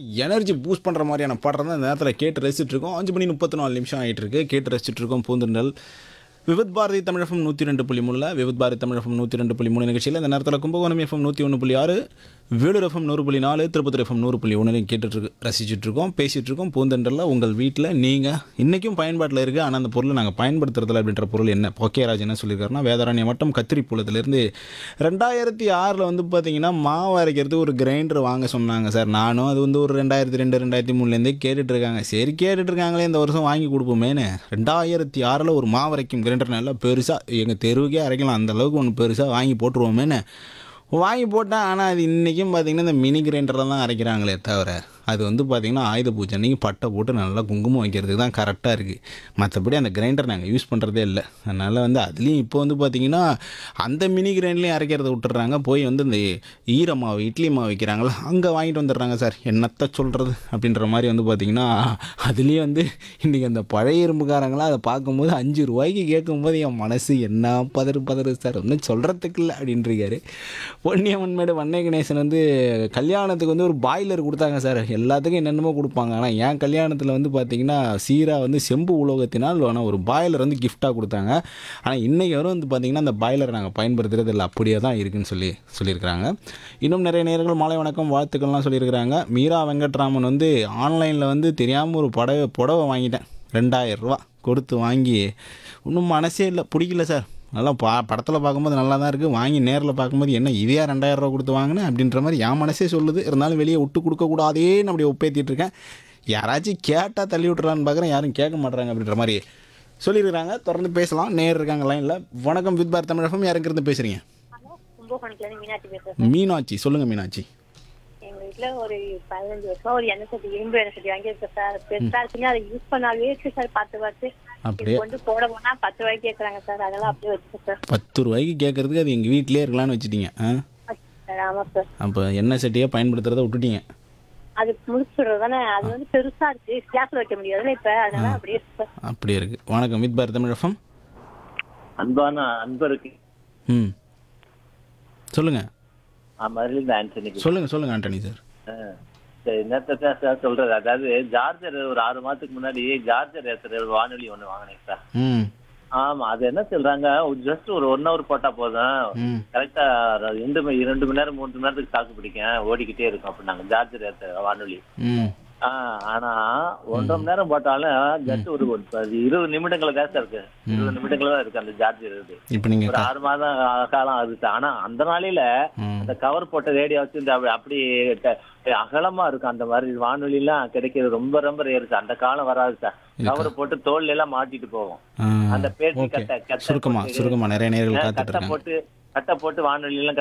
energy boost பண்ணுற மாதிரியான பாடம் தான் இந்த நேரத்தில் கேட்டு ரசிச்சுட்டு இருக்கோம் அஞ்சு மணி முப்பத்தி நாலு நிமிஷம் ஆகிட்டு இருக்கு கேட்டு ரசிச்சுட்டு இருக்கோம் பூந்தண்டல் விவித் பாரதி தமிழகம் நூற்றி ரெண்டு புள்ளி மூணில் விவித் பாரதி தமிழகம் நூற்றி ரெண்டு புள்ளி மூணு நிகழ்ச்சியில் இந்த நேரத்தில் கும்பகோணம் எஃப்எம் நூற்றி ஒன்று புள்ளி ஆறு வேலூர் எஃப்எம் நூறு புள்ளி நாலு திருப்பத்தூர் எஃப்எம் நூறு புள்ளி ஒன்று கேட்டுட்டு ரசிச்சுட்டு இருக்கோம் பேசிகிட்டு இருக்கோம் பூந்தண்டலில் உங்கள் வீட்டில் நீங்கள் இன்றைக்கும் பயன்பாட்டில் இருக்குது ஆனால் அந்த பொருளை நாங்கள் பயன்படுத்துறதில்ல அப்படின்ற பொருள் என்ன ஓகேராஜ் என்ன சொல்லியிருக்காருன்னா வேதாரண்ய மட்டும் கத்திரிப்பூலத்திலேருந்து ரெண்டாயிரத்தி ஆறில் வந்து பார்த்தீங்கன்னா மாவு அரைக்கிறதுக்கு ஒரு கிரைண்டர் வாங்க சொன்னாங்க சார் நானும் அது வந்து ஒரு ரெண்டாயிரத்தி ரெண்டு ரெண்டாயிரத்தி மூணுலேருந்தே கேட்டுட்டு இருக்காங்க சரி கேட்டுட்டு இருக்காங்களே இந்த வருஷம் வாங்கி கொடுப்போமேனு ரெண்டாயிரத்தி ஆறில் ஒரு மாவு அரைக்கும் கிரைண்டர் நல்லா பெருசாக எங்கள் தெருவுக்கே அரைக்கலாம் அந்த அளவுக்கு ஒன்று பெருசாக வாங்கி போட்டுருவோமேனு வாங்கி போட்டேன் ஆனால் அது இன்றைக்கும் பார்த்தீங்கன்னா இந்த மினி கிரைண்டரில் தான் அரைக்கிறாங்களே தவிர அது வந்து பார்த்திங்கன்னா ஆயுத பூஜை அன்றைக்கி பட்டை போட்டு நல்லா குங்குமம் வைக்கிறதுக்கு தான் கரெக்டாக இருக்குது மற்றபடி அந்த கிரைண்டர் நாங்கள் யூஸ் பண்ணுறதே இல்லை அதனால் வந்து அதுலேயும் இப்போ வந்து பார்த்திங்கன்னா அந்த மினி கிரைண்டர்லேயும் அரைக்கிறத விட்டுறாங்க போய் வந்து இந்த ஈர மாவு இட்லி மாவு வைக்கிறாங்களா அங்கே வாங்கிட்டு வந்துடுறாங்க சார் என்னத்த சொல்கிறது அப்படின்ற மாதிரி வந்து பார்த்திங்கன்னா அதுலேயும் வந்து இன்றைக்கி அந்த பழைய இரும்புக்காரங்களாம் அதை பார்க்கும்போது அஞ்சு ரூபாய்க்கு கேட்கும்போது என் மனசு என்ன பதறு பதறு சார் ஒன்றும் சொல்கிறதுக்கு இல்லை அப்படின்ட்டுருக்காரு பொன்னியம்மன்மேடு வண்ணை கணேசன் வந்து கல்யாணத்துக்கு வந்து ஒரு பாய்லர் கொடுத்தாங்க சார் எல்லாத்துக்கும் என்னென்னமோ கொடுப்பாங்க ஆனால் என் கல்யாணத்தில் வந்து பார்த்திங்கன்னா சீராக வந்து செம்பு உலோகத்தினால் ஆனால் ஒரு பாய்லர் வந்து கிஃப்டாக கொடுத்தாங்க ஆனால் இன்றைக்கி வரும் வந்து பார்த்திங்கன்னா அந்த பாய்லரை நாங்கள் பயன்படுத்துறது இல்லை அப்படியே தான் இருக்குன்னு சொல்லி சொல்லியிருக்கிறாங்க இன்னும் நிறைய நேர்கள் மாலை வணக்கம் வாழ்த்துக்கள்லாம் சொல்லியிருக்கிறாங்க மீரா வெங்கட்ராமன் வந்து ஆன்லைனில் வந்து தெரியாமல் ஒரு புடவை புடவை வாங்கிட்டேன் ரெண்டாயிரம் ரூபா கொடுத்து வாங்கி ஒன்றும் மனசே இல்லை பிடிக்கல சார் நல்லா பா படத்தில் பார்க்கும்போது நல்லா தான் இருக்குது வாங்கி நேரில் பார்க்கும்போது என்ன இதையா ரெண்டாயிரம் ரூபா கொடுத்து வாங்கினேன் அப்படின்ற மாதிரி என் மனசே சொல்லுது இருந்தாலும் வெளியே விட்டு கொடுக்கக்கூடாதேன்னு அப்படி ஒப்பேத்திட்டு இருக்கேன் யாராச்சும் கேட்டால் தள்ளி விட்டுறான்னு பார்க்குறேன் யாரும் கேட்க மாட்றாங்க அப்படின்ற மாதிரி சொல்லியிருக்கிறாங்க தொடர்ந்து பேசலாம் நேர் இருக்காங்க லைனில் வணக்கம் வித் பார் தமிழகம் யாருங்கிருந்து பேசுகிறீங்க ஹலோ கும்பகோணத்துல இருந்து மீனாட்சி பேசுறேன் மீனாட்சி சொல்லுங்கள் மீனாட்சி எங்க வீட்ல ஒரு பதினஞ்சு வருஷமா ஒரு எண்ணெய் சட்டி இரும்பு எண்ணெய் சட்டி வாங்கியிருக்கேன் சார் பெருசா இருக்குன்னு அதை யூஸ் பண்ணாலே இருக்கு சார் பார்த்து பார்த்து அப்படியே இது கொண்டு போட போனா பத்து ரூபாய்க்கு கேக்குறாங்க சார் அதெல்லாம் அப்படியே வச்சுக்கேன் சார் பத்து ரூபாய்க்கு கேட்குறதுக்கு அது எங்கள் வீட்டிலே இருக்கலாம்னு வச்சுட்டீங்க ஆ சார் ஆமா சார் அப்போ எண்ணெய் சட்டியை பயன்படுத்துறதை விட்டுட்டீங்க அது முடிச்சுடுறது தானே அது வந்து பெருசா இருக்கு கேஸ்ல வைக்க முடியாதுல்ல இப்ப அதனால அப்படியே இருக்கு சார் அப்படியே இருக்குது வணக்கம் வித் பார் தமிழகம் அன்பான அன்பருக்கு ம் சொல்லுங்கள் மறுபடியும் ஆன்சனிக்கு சொல்லுங்கள் சொல்லுங்கள் ஆண்டனி சார் சரி என்னத்த சார் சொல்றது அதாவது ஜார்ஜர் ஒரு ஆறு மாசத்துக்கு முன்னாடி ஜார்ஜர் ஏத்துற வானொலி ஒண்ணு வாங்கினேன் சார் ம் ஆமா அது என்ன சொல்றாங்க ஜஸ்ட் ஒரு ஒன் ஹவர் போட்டா போதும் ம் கரெக்டா ரெண்டு மணி இரண்டு மணி நேரம் மூணு மணி நேரத்துக்கு தாக்கு பிடிக்கும் ஓடிக்கிட்டே இருக்கும் அப்படின்னாங்க ஜார்ஜர் ஏத்த வானொலி ம் ஆஹ் ஆனா ஒன்றரை மணி நேரம் போட்டாலும் ஜஸ்ட் ஒரு ஒரு இருபது நிமிடங்கள் தான் சார் இருக்கு இருபது நிமிடங்கள் தான் இருக்கு அந்த ஜார்ஜர் இருக்கு இப்போ நீங்கள் ஒரு ஆறு மாதம் காலம் ஆகுது ஆனா அந்த நாளையில ம் அந்த கவர் போட்ட ரேடியோ வச்சு இந்த அப்படி- அப்படி ட- அகலமா இருக்கும் அந்த மாதிரி வானொலி எல்லாம் கிடைக்கிறது ரொம்ப ரொம்ப ரேரு சார் அந்த காலம் வராது சார் கவர் போட்டு தோல்ல எல்லாம் மாட்டிட்டு போவோம் ஆ அந்த பேட்டி ஓகே கட்டை கட்டை சுருக்கமா போட்டு- சுருக்கமா நிறைய நேர்கள் காத்துட்டு கட்டை இருக்காங்க போட்டு கட்டை போட்டு வானொலி எல்லாம்